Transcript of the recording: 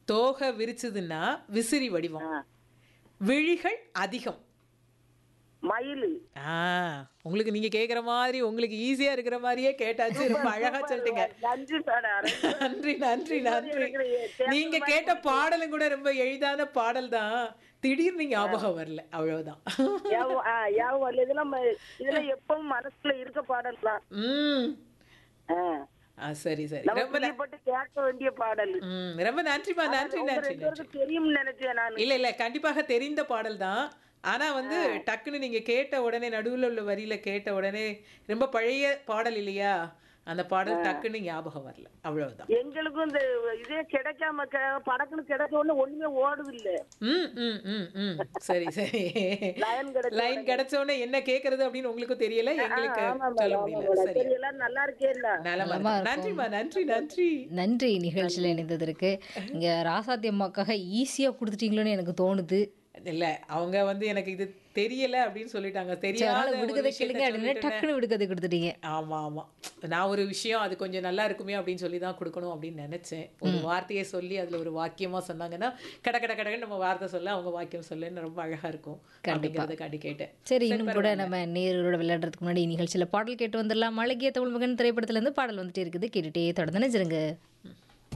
தோகை விரிச்சதுன்னா விசிறி வடிவம் ஆ. விழிகள் அதிகம் மயில் ஆ உங்களுக்கு நீங்க கேக்குற மாதிரி உங்களுக்கு ஈஸியா இருக்கிற மாதிரியே கேட்டாச்சு ரொம்ப அழகா சொல்லிட்டீங்க நன்றி மேடம் நன்றி நன்றி நன்றி நீங்க கேட்ட பாடலும் கூட ரொம்ப எளிதான பாடல் தான் திடீர்னு ஞாபகம் வரல அவ்வளவுதான் யாவும் ஆ, யாவும் வரல. இதெல்லாம் ம- இதெல்லாம் எப்பவும் மனசுல இருக்க பாடல் தான் ம் ஆ. ஆ சரி சரி நம்ம ரொம்ப ந- பிரியப்பட்டு கேட்க வேண்டிய பாடல் ம் ரொம்ப நன்றிமா நன்றி உங்க நன்றி ரெண்டு நன்றி பேருக்கு தெரியும்னு நினைச்சேன் நான் இல்ல இல்ல கண்டிப்பாக தெரிந்த பாடல் தான் ஆனா வந்து டக்குன்னு நீங்க கேட்ட உடனே நடுவுல உள்ள வரியில கேட்ட உடனே ரொம்ப பழைய பாடல் இல்லையா அந்த பாடல் டக்குன்னு ஞாபகம் வரல அவ்வளவுதான் எங்களுக்கும் இந்த இதே கிடைக்காம க- படக்குன்னு கிடைச்ச உடனே ஒண்ணுமே ஓடுது இல்ல ம் ம் ம் ம் சரி சரி லைன் கிடைச்ச லைன் கிடைச்ச உடனே என்ன கேக்குறது அப்படின்னு உங்களுக்கு தெரியல எங்களுக்கு ஆமா சொல்ல மேடம், ஆமா முடியல மேடம். சரி சரி எல்லாரும் நல்லா இருக்கேல்ல நலமா இருக்கு. நன்றிம்மா நன்றி நன்றி நன்றி நிகழ்ச்சியில் இணைந்ததற்கு இங்க ராசாத்தி அம்மாக்காக ஈஸியா கொடுத்துட்டீங்களோன்னு எனக்கு தோணுது இல்ல அவங்க வந்து எனக்கு இது தெரியல அப்படின்னு சொல்லிட்டாங்க சரி, தெரியாத அதனால ஒரு விடுகதை விஷயத்தை கேளுங்க அப்படின்னு சொல்லிட்டேனே. டக்குன்னு விடுகதை கொடுத்துட்டீங்க ஆமா ஆமா நான் ஒரு விஷயம் அது கொஞ்சம் நல்லா இருக்குமே அப்படின்னு சொல்லி தான் கொடுக்கணும் அப்படின்னு நினைச்சேன் ஒரு வார்த்தையை சொல்லி அதுல ஒரு வாக்கியமா சொன்னாங்கன்னா கட கட கடன்னு நம்ம வார்த்தை சொல்ல அவங்க வாக்கியம் சொல்லுன்னு ரொம்ப அழகா இருக்கும் அப்படிங்கறத காட்டி கேட்டேன் சரி இன்னும் கூட நம்ம நேரோட விளையாடுறதுக்கு முன்னாடி நிகழ்ச்சியில பாடல் கேட்டு வந்துடலாம் அழகிய தமிழ் மகன் திரைப்படத்துல இருந்து பாடல் வந்துட்டே இருக்குது கேட்டுட்டே தொடர்ந்து நினைச்சிருங்க